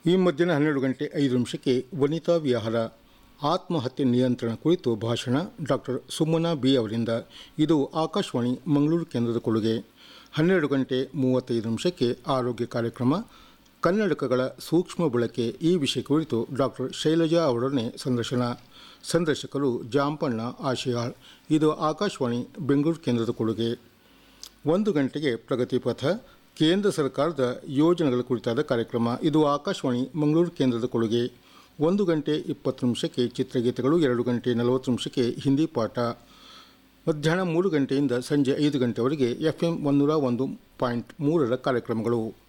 ಈ ಮಧ್ಯಾಹ್ನ ಹನ್ನೆರಡು ಗಂಟೆ ಐದು ನಿಮಿಷಕ್ಕೆ ವನಿತಾ ವಿಹಾರ ಆತ್ಮಹತ್ಯೆ ನಿಯಂತ್ರಣ ಕುರಿತು ಭಾಷಣ ಡಾಕ್ಟರ್ ಸುಮನಾ ಬಿ ಅವರಿಂದ ಇದು ಆಕಾಶವಾಣಿ ಮಂಗಳೂರು ಕೇಂದ್ರದ ಕೊಡುಗೆ ಹನ್ನೆರಡು ಗಂಟೆ ಮೂವತ್ತೈದು ನಿಮಿಷಕ್ಕೆ ಆರೋಗ್ಯ ಕಾರ್ಯಕ್ರಮ ಕನ್ನಡಕಗಳ ಸೂಕ್ಷ್ಮ ಬಳಕೆ ಈ ವಿಷಯ ಕುರಿತು ಡಾಕ್ಟರ್ ಶೈಲಜಾ ಅವರೊಡನೆ ಸಂದರ್ಶನ ಸಂದರ್ಶಕರು ಜಾಂಪಣ್ಣ ಆಶಿಯಾಳ್ ಇದು ಆಕಾಶವಾಣಿ ಬೆಂಗಳೂರು ಕೇಂದ್ರದ ಕೊಡುಗೆ ಒಂದು ಗಂಟೆಗೆ ಪ್ರಗತಿ ಪಥ ಕೇಂದ್ರ ಸರ್ಕಾರದ ಯೋಜನೆಗಳ ಕುರಿತಾದ ಕಾರ್ಯಕ್ರಮ ಇದು ಆಕಾಶವಾಣಿ ಮಂಗಳೂರು ಕೇಂದ್ರದ ಕೊಡುಗೆ ಒಂದು ಗಂಟೆ ಇಪ್ಪತ್ತು ನಿಮಿಷಕ್ಕೆ ಚಿತ್ರಗೀತೆಗಳು ಎರಡು ಗಂಟೆ ನಲವತ್ತು ನಿಮಿಷಕ್ಕೆ ಹಿಂದಿ ಪಾಠ ಮಧ್ಯಾಹ್ನ ಮೂರು ಗಂಟೆಯಿಂದ ಸಂಜೆ ಐದು ಗಂಟೆವರೆಗೆ ಎಫ್ ಎಂ ಒಂದೂರ ಒಂದು ಪಾಯಿಂಟ್ ಮೂರರ ಕಾರ್ಯಕ್ರಮಗಳು